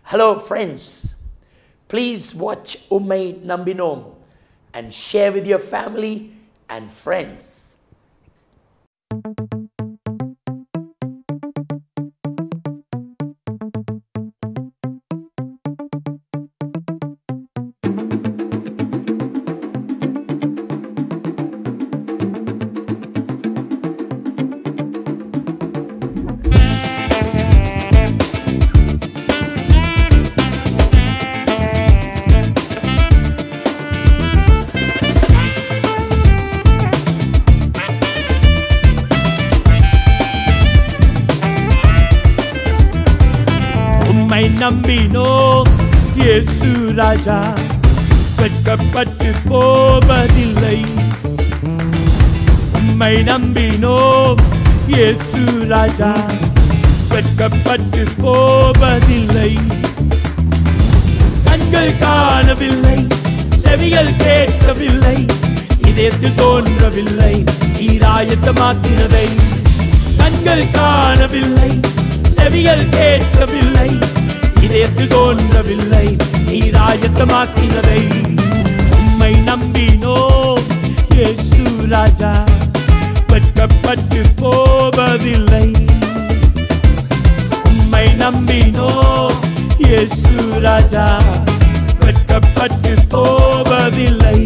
Hello, friends. Please watch Ummai Nambinom and share with your family and friends. உம்மை நம்பினோம் இயேசு ராஜா வெட்கப்பட்டு போவதில்லை உம்மை நம்பினோம் இயேசு ராஜா வெட்கப்பட்டு போவதில்லை கண்கள் காணவில்லை செவிகள் கேட்கவில்லை இதயத்தில் தோன்றவில்லை ஈராயத்தமாக்கினதை கண்கள் காணவில்லை செவிகள் கேட்கவில்லை இதயத்தில் தோன்றவில்லை ஈராயத்தமாக்கினதை உம்மை நம்பினோ இயேசு ராஜா வெட்கப்பட்டு போவதில்லை உம்மை நம்பினோ இயேசு ராஜா வெட்கப்பட்டு போவதில்லை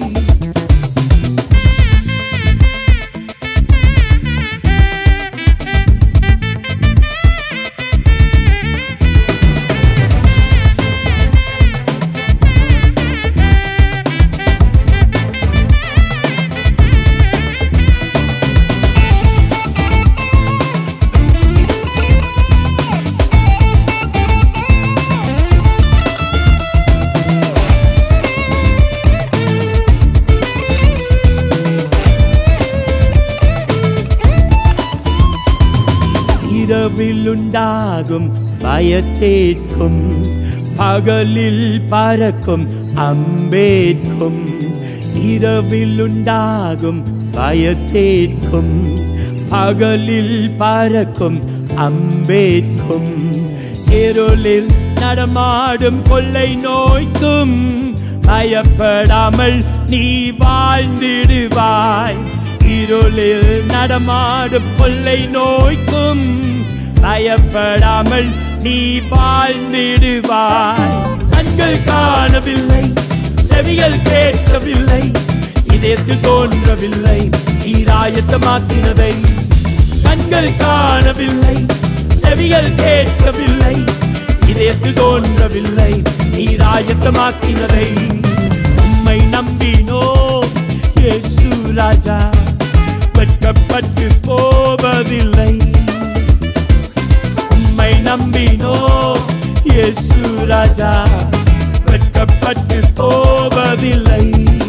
இரவிலுண்டாகும் பயத்தேற்கும் பகலில் பறக்கும் அம்பேற்கும் இரவிலுண்டாகும் பயத்தேற்கும் பகலில் பறக்கும் அம்பேற்கும் இருளில் நடமாடும் கொள்ளை நோய்க்கும் பயப்படாமல் நீ வாழ்ந்திடுவாய் இருளில் நடமாடும் கொள்ளை நோய்க்கும் பயப்படாமல் நீ வாழ்ந்திடுவாய் கண்கள் காணவில்லை செவிகள் கேட்கவில்லை இதயத்தில் தோன்றவில்லை ஈராயத்தமாக்கினதை கண்கள் காணவில்லை செவிகள் கேட்கவில்லை இதயத்தில் தோன்றவில்லை ஈராயத்தமாக்கினதை உம்மை நம்பினோ இயேசு ராஜா வெட்கப்பட்டு போவதில்லை உம்மை நம்பினோ இயேசு ராஜா வெட்கப்பட்டு போவதில்லை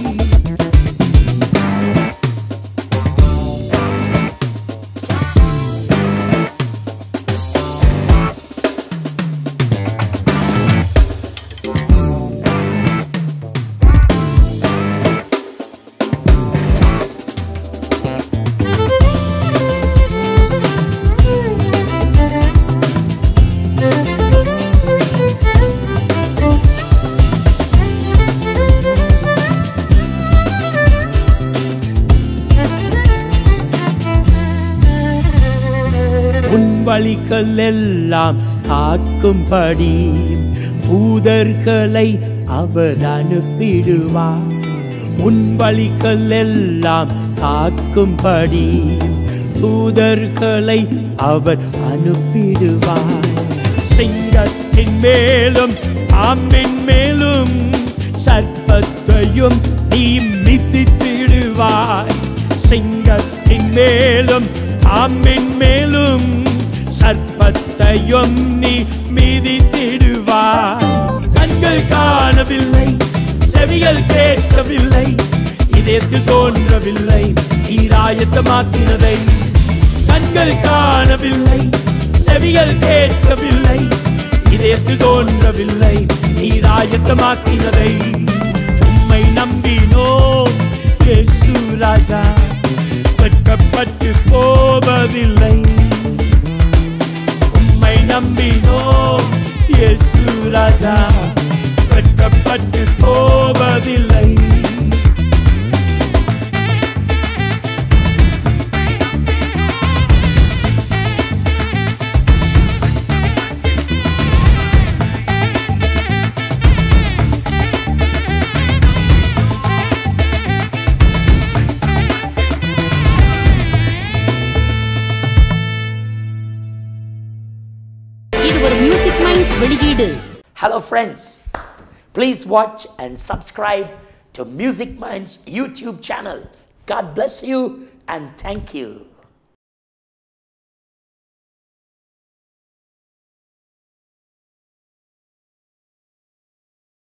உன் வழிகள் எல்லாம் காக்கும்படி தூதர்களை அவர் அனுப்பிடுவார் உன் வழிகள் எல்லாம் காக்கும்படி தூதர்களை அவர் அனுப்பிடுவார் சிங்கத்தின் மேலும் ஆம்பின் மேலும் சர்ப்பத்தையும் நீ மிதித்திடுவாய் சிங்கத்தின் மேலும் ஆம்பின் மேலும் சர்ப்பத்தையும் நீ மிதித்திடுவாய் கண்கள் காணவில்லை செவிகள் கேட்கவில்லை இதயத்தில் தோன்றவில்லை ஈராயத்தமாக்கினதை கண்கள் காணவில்லை செவிகள் கேட்கவில்லை இதயத்தில் தோன்றவில்லை ஈராயத்தமாக்கினதை உம்மை நம்பினோ இயேசு ராஜா வெட்கப்பட்டு போவதில்லை உம்மை நம்பினோ இயேசு விடு Hello, friends. Please watch and subscribe to Music Minds YouTube channel. God bless you and thank you.